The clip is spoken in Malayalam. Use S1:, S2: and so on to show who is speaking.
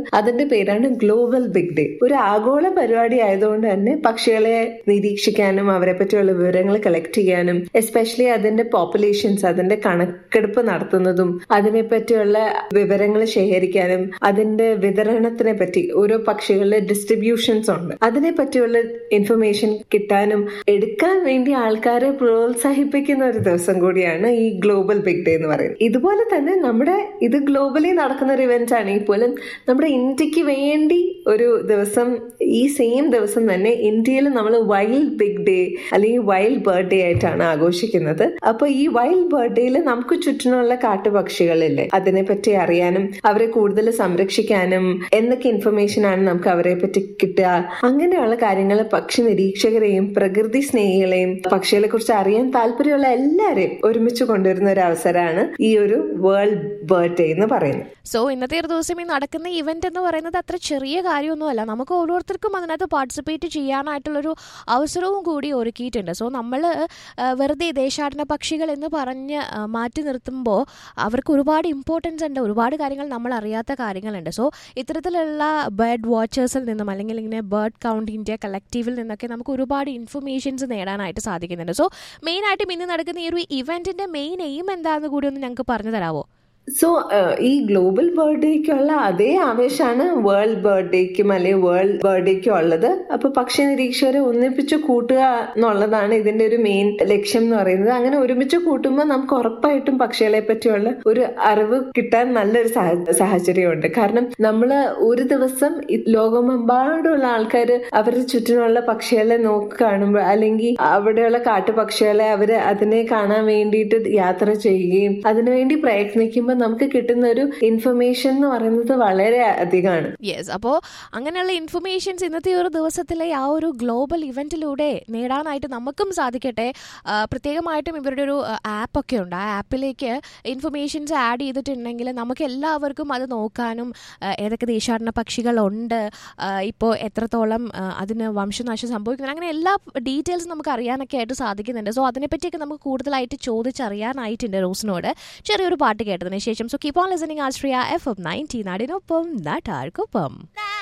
S1: അതിന്റെ പേരാണ് ഗ്ലോബൽ ബിഗ് ഡേ ഒരു ആഗോള പരിപാടി ആയതുകൊണ്ട് തന്നെ പക്ഷികളെ നിരീക്ഷിക്കാനും അവരെ പറ്റിയുള്ള വിവരങ്ങൾ കളക്ട് ചെയ്യാനും എസ്പെഷ്യലി അതിന്റെ പോപ്പുലേഷൻസ് അതിന്റെ കണക്കെടുപ്പ് നടത്തുന്നതും അതിനെ പറ്റിയുള്ള വിവരങ്ങൾ ശേഖരിക്കാനും അതിന്റെ വിതരണത്തിനെ പറ്റി ഓരോ പക്ഷികളുടെ ഡിസ്ട്രിബ്യൂഷൻസ് ഉണ്ട് അതിനെ പറ്റിയുള്ള ഇൻഫർമേഷൻ കിട്ടാനും എടുക്കാൻ വേണ്ടി ആൾക്കാരെ പ്രോത്സാഹിപ്പിക്കുന്ന ഒരു ദിവസം കൂടിയാണ് ഈ ഗ്ലോബൽ ബിഗ് ഡേ എന്ന് പറയുന്നത് ഇതുപോലെ തന്നെ നമ്മുടെ ഇത് ഗ്ലോബലി നടക്കുന്ന ഒരു ഇവന്റ് ആണെങ്കിൽ പോലും നമ്മുടെ ഇന്ത്യക്ക് വേണ്ടി ഒരു ദിവസം ഈ സെയിം ദിവസം തന്നെ ഇന്ത്യയിൽ നമ്മൾ വൈൽഡ് ബിഗ് ഡേ അല്ലെങ്കിൽ വൈൽഡ് ബർത്ത്ഡേ ആയിട്ടാണ് ആഘോഷിക്കുന്നത് അപ്പൊ ഈ വൈൽഡ് ബർത്ത്ഡേയിൽ നമുക്ക് ചുറ്റിനുള്ള കാട്ടുപക്ഷികളില്ലേ അതിനെ പറ്റി അറിയാനും അവരെ കൂടുതൽ സംരക്ഷിക്കാനും എന്തൊക്കെ ഇൻഫർമേഷൻ ആണ് നമുക്ക് അവരെ പറ്റി കിട്ടുക അങ്ങനെയുള്ള കാര്യങ്ങൾ പക്ഷി നിരീക്ഷകരെയും പ്രകൃതി സ്നേഹികളെയും പക്ഷികളെ കുറിച്ച് അറിയാൻ താല്പര്യമുള്ള എല്ലാവരെയും ഒരുമിച്ച് കൊണ്ടുവരുന്ന ഒരു അവസരമാണ് ഈ ഒരു വേൾഡ് ബർത്ത്ഡേ എന്ന് പറയുന്നത്
S2: സോ ഇന്നത്തെ ഒരു ദിവസം ഈ നടക്കുന്ന ഇവന്റ് എന്ന് പറയുന്നത് അത്ര ചെറിയ കാര്യമൊന്നുമല്ല നമുക്ക് ഓരോരുത്തർക്കും അതിനകത്ത് പാർട്ടിസിപ്പേറ്റ് ചെയ്യാനായിട്ടുള്ളൊരു അവസരവും കൂടി ഒരുക്കിയിട്ടുണ്ട് സോ നമ്മൾ വെറുതെ ദേശാടന പക്ഷികൾ എന്ന് പറഞ്ഞ് ആ, മാറ്റി നിർത്തുമ്പോൾ അവർക്ക് ഒരുപാട് ഇമ്പോർട്ടൻസ് ഉണ്ട് ഒരുപാട് കാര്യങ്ങൾ നമ്മൾ അറിയാത്ത കാര്യങ്ങളുണ്ട് സോ ഇത്തരത്തിലുള്ള ബേർഡ് വാച്ചേഴ്സിൽ നിന്നും അല്ലെങ്കിൽ ഇങ്ങനെ ബേർഡ് കൗണ്ട് ഇന്ത്യ കളക്റ്റീവിൽ നിന്നൊക്കെ നമുക്ക് ഒരുപാട് ഇൻഫർമേഷൻസ് നേടാനായിട്ട് സാധിക്കുന്നുണ്ട് സോ മെയിനായിട്ടും ഇന്ന് നടക്കുന്ന ഈ ഒരു ഇവന്റിന്റെ മെയിൻ എയിം എന്താണെന്ന് കൂടി ഒന്ന് ഞങ്ങൾക്ക് പറഞ്ഞു തരാമോ
S1: സോ ഈ ഗ്ലോബൽ ബർത്ത്ഡേക്കുള്ള അതേ ആവേശമാണ് വേൾഡ് ബർത്ത്ഡേക്കും അല്ലെങ്കിൽ വേൾഡ് ബർത്ത്ഡേക്കും ഉള്ളത് അപ്പൊ പക്ഷി നിരീക്ഷകരെ ഒന്നിപ്പിച്ച് കൂട്ടുക എന്നുള്ളതാണ് ഇതിന്റെ ഒരു മെയിൻ ലക്ഷ്യം എന്ന് പറയുന്നത് അങ്ങനെ ഒരുമിച്ച് കൂട്ടുമ്പോൾ നമുക്ക് ഉറപ്പായിട്ടും പക്ഷികളെ പറ്റിയുള്ള ഒരു അറിവ് കിട്ടാൻ നല്ലൊരു സാഹ- സാഹചര്യമുണ്ട് കാരണം നമ്മൾ ഒരു ദിവസം ഈ ലോകമെമ്പാടുള്ള ആൾക്കാർ അവരുടെ ചുറ്റിനുള്ള പക്ഷികളെ നോക്കി കാണുമ്പോൾ അല്ലെങ്കിൽ അവിടെയുള്ള കാട്ടുപക്ഷികളെ അവര് അതിനെ കാണാൻ വേണ്ടിയിട്ട് യാത്ര ചെയ്യുകയും അതിനുവേണ്ടി പ്രയത്നിക്കുമ്പോൾ നമുക്ക് കിട്ടുന്ന ഒരു ഇൻഫർമേഷൻ എന്ന് പറയുന്നത് വളരെ അധികമാണ്
S2: യെസ് അപ്പോൾ അങ്ങനെയുള്ള ഇൻഫർമേഷൻസ് ഇന്നത്തെ ഒരു ദിവസത്തിലെ ആ ഒരു ഗ്ലോബൽ ഇവന്റിലൂടെ നേടാനായിട്ട് നമുക്കും സാധിക്കട്ടെ ആ, പ്രത്യേകമായിട്ടും ഇവരുടെ ഒരു ആപ്പൊക്കെ ഉണ്ട് ആ ആപ്പിലേക്ക് ഇൻഫർമേഷൻസ് ആഡ് ചെയ്തിട്ടുണ്ടെങ്കിൽ നമുക്ക് എല്ലാവർക്കും അത് നോക്കാനും ആ, ഏതൊക്കെ ദേശാടന പക്ഷികളുണ്ട് ആ, ഇപ്പോൾ എത്രത്തോളം ആ, അതിന് വംശനാശം സംഭവിക്കുന്നു അങ്ങനെ എല്ലാ ഡീറ്റെയിൽസും നമുക്ക് അറിയാനൊക്കെ ആയിട്ട് സാധിക്കുന്നുണ്ട് സോ അതിനെപ്പറ്റിയൊക്കെ നമുക്ക് കൂടുതലായിട്ട് ചോദിച്ചറിയാനായിട്ടുണ്ട് റോസിനോട് ചെറിയൊരു പാട്ട് കേട്ടതിന് ശേഷം so keep on listening Ashriya F M ninety നാടിനൊപ്പം നാട്ടാർക്കൊപ്പം